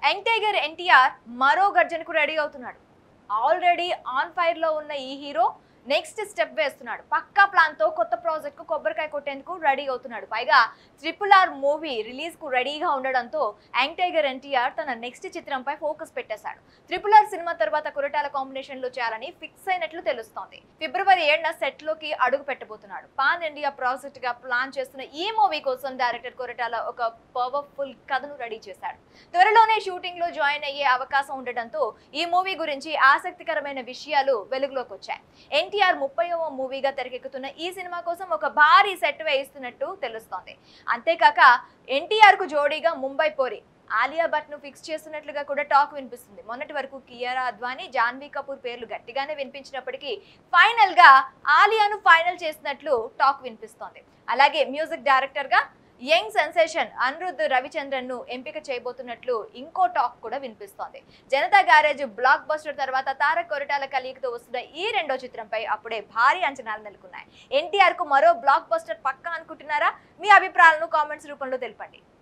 young tiger NTR మరో గర్జనకు ready అవుతున్నాడు ఆల్రెడీ ఆన్ ఫైర్ లో ఉన్న ఈ హీరో నెక్స్ట్ స్టెప్ వేస్తున్నాడు పక్కా ప్లాన్ తో కొత్త ప్రాజెక్ట్ కు కొబ్బరికాయ కొట్టేందుకు రెడీ అవుతున్నాడు పైగా ట్రిపుల్ ఆర్ మూవీ రిలీజ్ కు రెడీగా ఉండడంతో యంగ్ టైగర్ ఎన్టీఆర్ తన నెక్స్ట్ చిత్రంపై ఫోకస్ పెట్టేశాడు ట్రిపుల్ ఆర్ సినిమా తర్వాత కొరటాల కాంబినేషన్ లో చేయాలని ఫిక్స్ అయినట్లు తెలుస్తోంది ఫిబ్రవరి ఏడున సెట్ లోకి అడుగు పెట్టబోతున్నాడు పాన్ ఇండియా ప్రాజెక్ట్ గా ప్లాన్ చేస్తున్న ఈ మూవీ కోసం డైరెక్టర్ కొరటాల ఒక పవర్ఫుల్ కథను రెడీ చేశాడు త్వరలోనే షూటింగ్ లో జాయిన్ అయ్యే అవకాశం ఉండటంతో ఈ మూవీ గురించి ఆసక్తికరమైన విషయాలు వెలుగులోకి వచ్చాయి ఎన్టీఆర్ ముప్పైవ మూవీగా తెరకెక్కుతున్న ఈ సినిమా కోసం ఒక భారీ సెట్ వేయిస్తున్నట్టు తెలుస్తోంది అంతేకాక ఎన్టీఆర్ కు జోడీగా ముంబై పోరి ఆలియా భట్ ను ఫిక్స్ చేస్తున్నట్లుగా కూడా టాక్ వినిపిస్తుంది మొన్నటి వరకు కియారా అద్వానీ జాన్వీ కపూర్ పేర్లు గట్టిగానే వినిపించినప్పటికీ ఫైనల్ గా ఆలియాను ఫైనల్ చేసినట్లు టాక్ వినిపిస్తోంది అలాగే మ్యూజిక్ డైరెక్టర్ గా యంగ్ సెన్సేషన్ అనిరుద్ధ్ రవిచంద్రన్ ను ఎంపిక చేయబోతున్నట్లు ఇంకో టాక్ కూడా వినిపిస్తోంది జనతా గ్యారేజ్ బ్లాక్ బస్టర్ తర్వాత తారక్ కొరటాల కలిగితో వస్తున్న ఈ రెండో చిత్రంపై అప్పుడే భారీ అంచనాలు నెలకొన్నాయి ఎన్టీఆర్ కు మరో బ్లాక్ బస్టర్ పక్కా అనుకుంటున్నారా మీ అభిప్రాయాలను కామెంట్స్ రూపంలో తెలపండి